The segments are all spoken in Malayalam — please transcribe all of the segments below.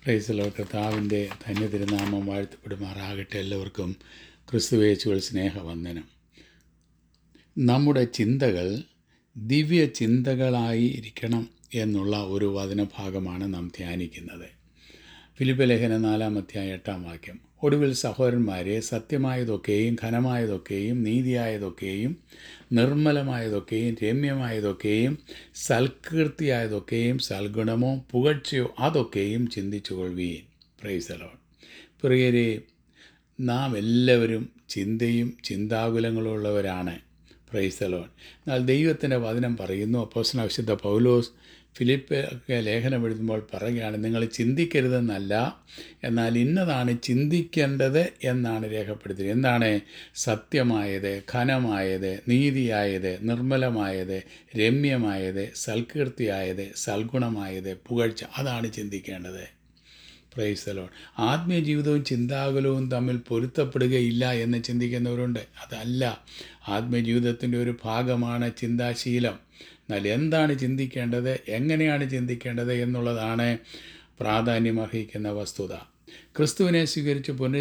പ്രൈസലോ കർത്താവിൻ്റെ ധന്യ തിരുനാമം വാഴ്ത്തപ്പെടുമാറാകട്ടെ എല്ലാവർക്കും ക്രിസ്തുവേച്ചുകൾ സ്നേഹവന്ദനം നമ്മുടെ ചിന്തകൾ ദിവ്യ ചിന്തകളായി ഇരിക്കണം എന്നുള്ള ഒരു വചനഭാഗമാണ് നാം ധ്യാനിക്കുന്നത് ഫിലിപ്പ് ലേഖന നാലാമധ്യായ എട്ടാം വാക്യം ഒടുവിൽ സഹോദരന്മാരെ സത്യമായതൊക്കെയും ഘനമായതൊക്കെയും നീതിയായതൊക്കെയും നിർമ്മലമായതൊക്കെയും രമ്യമായതൊക്കെയും സൽകീർത്തിയായതൊക്കെയും സൽഗുണമോ പുകഴ്ചയോ അതൊക്കെയും ചിന്തിച്ചു കൊള്ളുവീൻ പ്രൈസലോൺ പ്രിയരെ നാം എല്ലാവരും ചിന്തയും ചിന്താകുലങ്ങളുള്ളവരാണ് പ്രൈസലോൺ എന്നാൽ ദൈവത്തിൻ്റെ വചനം പറയുന്നു അപ്പോസ്തലനായ വിശുദ്ധ പൗലോസ് ഫിലിപ്പ് ഒക്കെ ലേഖനം എഴുതുമ്പോൾ പറയുകയാണ് നിങ്ങൾ ചിന്തിക്കരുതെന്നല്ല എന്നാൽ ഇന്നതാണ് ചിന്തിക്കേണ്ടത് എന്നാണ് രേഖപ്പെടുത്തിയത് എന്താണ് സത്യമായത് ഘനമായത് നീതിയായത് നിർമ്മലമായത് രമ്യമായത് സൽകീർത്തിയായത് സൽഗുണമായത് പുകഴ്ച അതാണ് ചിന്തിക്കേണ്ടത് പ്രൈസലോൺ ആത്മീയ ജീവിതവും ചിന്താകുലവും തമ്മിൽ പൊരുത്തപ്പെടുകയില്ല എന്ന് ചിന്തിക്കുന്നവരുണ്ട് അതല്ല ആത്മീയ ജീവിതത്തിൻ്റെ ഒരു ഭാഗമാണ് ചിന്താശീലം എന്നാൽ എന്താണ് ചിന്തിക്കേണ്ടത് എങ്ങനെയാണ് ചിന്തിക്കേണ്ടത് എന്നുള്ളതാണ് പ്രാധാന്യമർഹിക്കുന്ന വസ്തുത ക്രിസ്തുവിനെ സ്വീകരിച്ച് പുന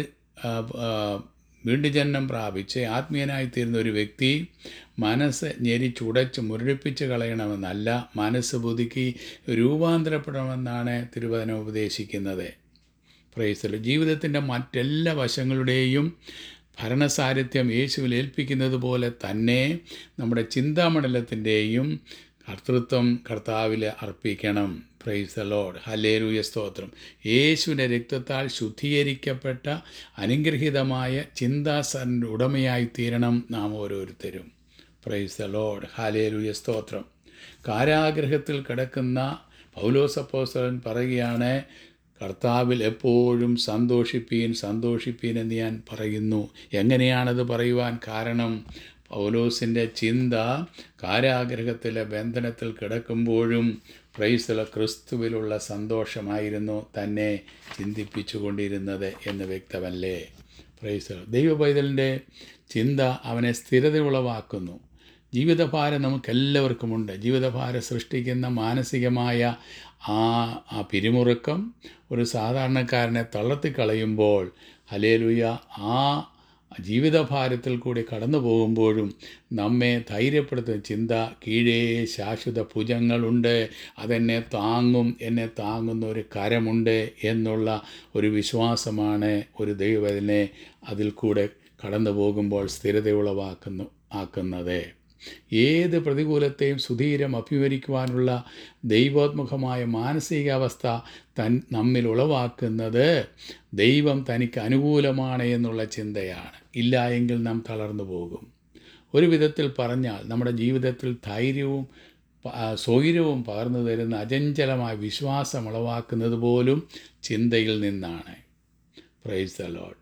വീണ്ടും ജന്മം പ്രാപിച്ച് ആത്മീയനായിത്തീരുന്ന ഒരു വ്യക്തി മനസ്സ് ഞെരിച്ചുടച്ച് മുരടിപ്പിച്ച് കളയണമെന്നല്ല മനസ്സ് പുതുക്കി രൂപാന്തരപ്പെടണമെന്നാണ് തിരുവചനം ഉപദേശിക്കുന്നത് പ്രൈസൽ ജീവിതത്തിൻ്റെ മറ്റെല്ലാ വശങ്ങളുടെയും ഭരണസാരഥ്യം യേശുവിൽ ഏൽപ്പിക്കുന്നത് പോലെ തന്നെ നമ്മുടെ ചിന്താമണ്ഡലത്തിൻ്റെയും കർത്തൃത്വം കർത്താവിൽ അർപ്പിക്കണം പ്രൈസ് ലോഡ് ഹലേലൂയ സ്തോത്രം യേശുവിൻ്റെ രക്തത്താൽ ശുദ്ധീകരിക്കപ്പെട്ട അനുഗ്രഹീതമായ ചിന്താസറിൻ്റെ ഉടമയായി തീരണം നാം ഓരോരുത്തരും പ്രൈസ് ലോഡ് ഹലേലൂയ സ്തോത്രം കാരാഗ്രഹത്തിൽ കിടക്കുന്ന പൗലോസപ്പോസ്തലൻ പറയുകയാണ് കർത്താവിൽ എപ്പോഴും സന്തോഷിപ്പീൻ സന്തോഷിപ്പീൻ എന്ന് ഞാൻ പറയുന്നു എങ്ങനെയാണത് പറയുവാൻ കാരണം പൗലോസിൻ്റെ ചിന്ത കാരാഗ്രഹത്തിലെ ബന്ധനത്തിൽ കിടക്കുമ്പോഴും പ്രൈസല ക്രിസ്തുവിലുള്ള സന്തോഷമായിരുന്നു തന്നെ ചിന്തിപ്പിച്ചുകൊണ്ടിരുന്നത് എന്ന് വ്യക്തമല്ലേ പ്രൈസൽ ദൈവപൈതലിൻ്റെ ചിന്ത അവനെ സ്ഥിരത ഉളവാക്കുന്നു ജീവിതഭാരം നമുക്കെല്ലാവർക്കുമുണ്ട് ജീവിതഭാരം സൃഷ്ടിക്കുന്ന മാനസികമായ ആ ആ പിരിമുറുക്കം ഒരു സാധാരണക്കാരനെ തളർത്തിക്കളയുമ്പോൾ ഹലേലുയ ആ ജീവിതഭാരത്തിൽ കൂടി കടന്നു പോകുമ്പോഴും നമ്മെ ധൈര്യപ്പെടുത്തുന്ന ചിന്ത കീഴേ ശാശ്വത ഭുജങ്ങളുണ്ട് അതെന്നെ താങ്ങും എന്നെ താങ്ങുന്ന ഒരു കരമുണ്ട് എന്നുള്ള ഒരു വിശ്വാസമാണ് ഒരു ദൈവത്തിനെ അതിൽ കൂടെ കടന്നു പോകുമ്പോൾ സ്ഥിരത ഉളവാക്കുന്നു ആക്കുന്നത് ഏത് പ്രതികൂലത്തെയും സുധീരം അഭിമുഖീകരിക്കുവാനുള്ള ദൈവോത്മുഖമായ മാനസികാവസ്ഥ തൻ നമ്മിൽ ഉളവാക്കുന്നത് ദൈവം തനിക്ക് അനുകൂലമാണ് എന്നുള്ള ചിന്തയാണ് ഇല്ല എങ്കിൽ നാം തളർന്നു പോകും ഒരു വിധത്തിൽ പറഞ്ഞാൽ നമ്മുടെ ജീവിതത്തിൽ ധൈര്യവും സ്വൈര്യവും പകർന്നു തരുന്ന അചഞ്ചലമായ വിശ്വാസം ഉളവാക്കുന്നത് പോലും ചിന്തയിൽ നിന്നാണ് പ്രൈസ് ദ ലോഡ്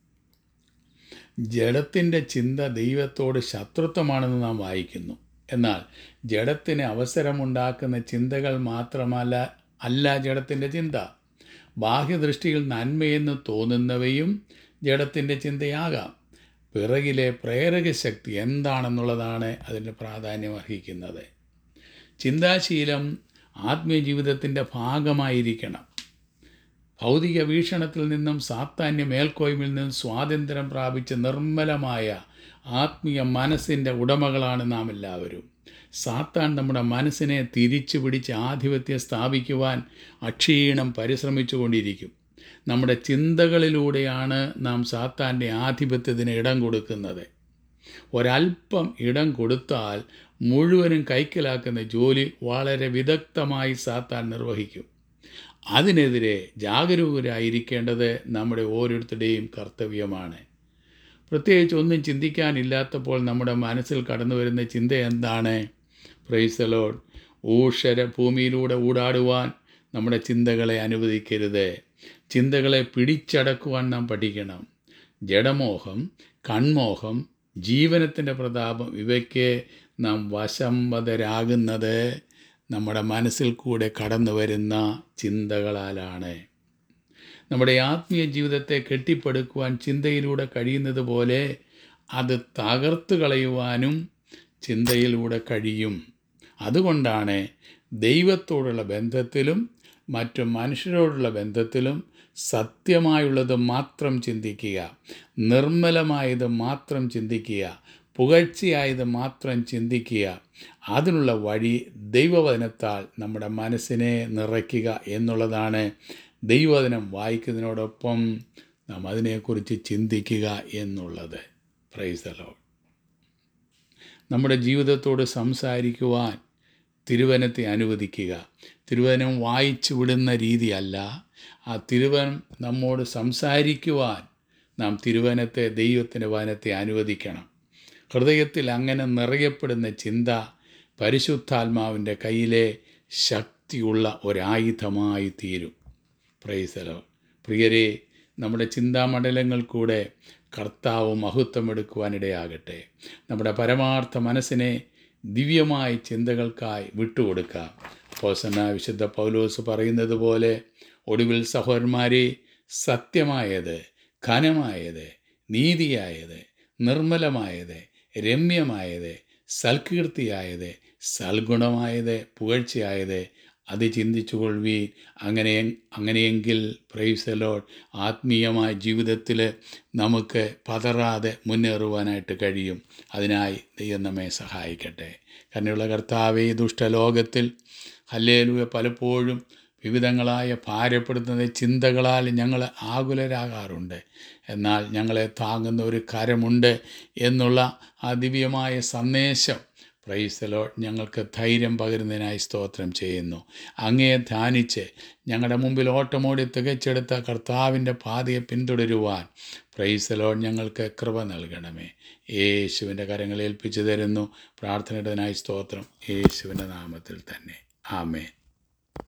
ജഡത്തിൻ്റെ ചിന്ത ദൈവത്തോട് ശത്രുത്വമാണെന്ന് നാം വായിക്കുന്നു എന്നാൽ ജഡത്തിന് അവസരമുണ്ടാക്കുന്ന ചിന്തകൾ മാത്രമല്ല അല്ല ജഡത്തിൻ്റെ ചിന്ത ബാഹ്യദൃഷ്ടിയിൽ നന്മയെന്ന് തോന്നുന്നവയും ജഡത്തിൻ്റെ ചിന്തയാകാം പിറകിലെ പ്രേരക ശക്തി എന്താണെന്നുള്ളതാണ് അതിൻ്റെ പ്രാധാന്യം അർഹിക്കുന്നത് ചിന്താശീലം ആത്മീയ ജീവിതത്തിൻ്റെ ഭാഗമായിരിക്കണം ഭൗതിക വീക്ഷണത്തിൽ നിന്നും സാത്താന്യ മേൽക്കോയ്മയിൽ നിന്നും സ്വാതന്ത്ര്യം പ്രാപിച്ച നിർമ്മലമായ ആത്മീയ മനസ്സിൻ്റെ ഉടമകളാണ് നാം എല്ലാവരും സാത്താൻ നമ്മുടെ മനസ്സിനെ തിരിച്ചു പിടിച്ച് ആധിപത്യം സ്ഥാപിക്കുവാൻ അക്ഷീണം പരിശ്രമിച്ചു കൊണ്ടിരിക്കും നമ്മുടെ ചിന്തകളിലൂടെയാണ് നാം സാത്താൻ്റെ ആധിപത്യത്തിന് ഇടം കൊടുക്കുന്നത് ഒരല്പം ഇടം കൊടുത്താൽ മുഴുവനും കൈക്കലാക്കുന്ന ജോലി വളരെ വിദഗ്ധമായി സാത്താൻ നിർവഹിക്കും അതിനെതിരെ ജാഗരൂകരായിരിക്കേണ്ടത് നമ്മുടെ ഓരോരുത്തരുടെയും കർത്തവ്യമാണ് പ്രത്യേകിച്ച് ഒന്നും ചിന്തിക്കാനില്ലാത്തപ്പോൾ നമ്മുടെ മനസ്സിൽ കടന്നു വരുന്ന ചിന്ത എന്താണ് പ്രൈസലോഡ് ഊഷര ഭൂമിയിലൂടെ ഊടാടുവാൻ നമ്മുടെ ചിന്തകളെ അനുവദിക്കരുത് ചിന്തകളെ പിടിച്ചടക്കുവാൻ നാം പഠിക്കണം ജഡമോഹം കൺമോഹം ജീവനത്തിൻ്റെ പ്രതാപം ഇവയ്ക്ക് നാം വശംവതരാകുന്നത് നമ്മുടെ മനസ്സിൽ കൂടെ കടന്നു വരുന്ന ചിന്തകളാലാണ് നമ്മുടെ ആത്മീയ ജീവിതത്തെ കെട്ടിപ്പടുക്കുവാൻ ചിന്തയിലൂടെ കഴിയുന്നത് പോലെ അത് തകർത്ത് കളയുവാനും ചിന്തയിലൂടെ കഴിയും അതുകൊണ്ടാണ് ദൈവത്തോടുള്ള ബന്ധത്തിലും മറ്റു മനുഷ്യരോടുള്ള ബന്ധത്തിലും സത്യമായുള്ളത് മാത്രം ചിന്തിക്കുക നിർമ്മലമായത് മാത്രം ചിന്തിക്കുക പുകഴ്ചയായത് മാത്രം ചിന്തിക്കുക അതിനുള്ള വഴി ദൈവവചനത്താൽ നമ്മുടെ മനസ്സിനെ നിറയ്ക്കുക എന്നുള്ളതാണ് ദൈവവചനം വായിക്കുന്നതിനോടൊപ്പം നാം അതിനെക്കുറിച്ച് ചിന്തിക്കുക എന്നുള്ളത് പ്രൈസലോ നമ്മുടെ ജീവിതത്തോട് സംസാരിക്കുവാൻ തിരുവനത്തെ അനുവദിക്കുക തിരുവനം വായിച്ചു വിടുന്ന രീതിയല്ല ആ തിരുവനം നമ്മോട് സംസാരിക്കുവാൻ നാം തിരുവനത്തെ ദൈവത്തിൻ്റെ വനത്തെ അനുവദിക്കണം ഹൃദയത്തിൽ അങ്ങനെ നിറയപ്പെടുന്ന ചിന്ത പരിശുദ്ധാത്മാവിൻ്റെ കയ്യിലെ ശക്തിയുള്ള ഒരായുധമായി തീരും പ്രൈസലോ പ്രിയരെ നമ്മുടെ ചിന്താമണ്ഡലങ്ങൾ കൂടെ കർത്താവ് മഹത്വമെടുക്കുവാനിടയാകട്ടെ നമ്മുടെ പരമാർത്ഥ മനസ്സിനെ ദിവ്യമായ ചിന്തകൾക്കായി വിട്ടുകൊടുക്കാം ഹോസന വിശുദ്ധ പൗലോസ് പറയുന്നത് പോലെ ഒടുവിൽ സഹോദരന്മാരെ സത്യമായത് ഘനമായത് നീതിയായത് നിർമ്മലമായത് രമ്യമായത് സൽകീർത്തിയായത് സൽഗുണമായത് പുകഴ്ചയായത് അത് ചിന്തിച്ചുകൊള്ളുവീൻ അങ്ങനെ അങ്ങനെയെങ്കിൽ പ്രൈസലോഡ് ആത്മീയമായ ജീവിതത്തിൽ നമുക്ക് പതറാതെ മുന്നേറുവാനായിട്ട് കഴിയും അതിനായി ദൈവം നമ്മെ സഹായിക്കട്ടെ കരുണയുള്ള കർത്താവേ ഈ ദുഷ്ടലോകത്തിൽ ഹല്ലേലൂയ പലപ്പോഴും വിവിധങ്ങളായ ഭാരപ്പെടുത്തുന്ന ചിന്തകളാൽ ഞങ്ങൾ ആകുലരാകാറുണ്ട് എന്നാൽ ഞങ്ങളെ താങ്ങുന്ന ഒരു കരമുണ്ട് എന്നുള്ള ആ ദിവ്യമായ സന്ദേശം പ്രൈസലോ ഞങ്ങൾക്ക് ധൈര്യം പകരുന്നതിനായി സ്തോത്രം ചെയ്യുന്നു അങ്ങയെ ധ്യാനിച്ച് ഞങ്ങളുടെ മുമ്പിൽ ഓട്ടമോടി തികച്ചെടുത്ത കർത്താവിൻ്റെ പാതയെ പിന്തുടരുവാൻ പ്രൈസലോ ഞങ്ങൾക്ക് കൃപ നൽകണമേ യേശുവിൻ്റെ കരങ്ങൾ ഏൽപ്പിച്ചു തരുന്നു പ്രാർത്ഥനയുടേതിനായി സ്തോത്രം യേശുവിൻ്റെ നാമത്തിൽ തന്നെ ആമേൻ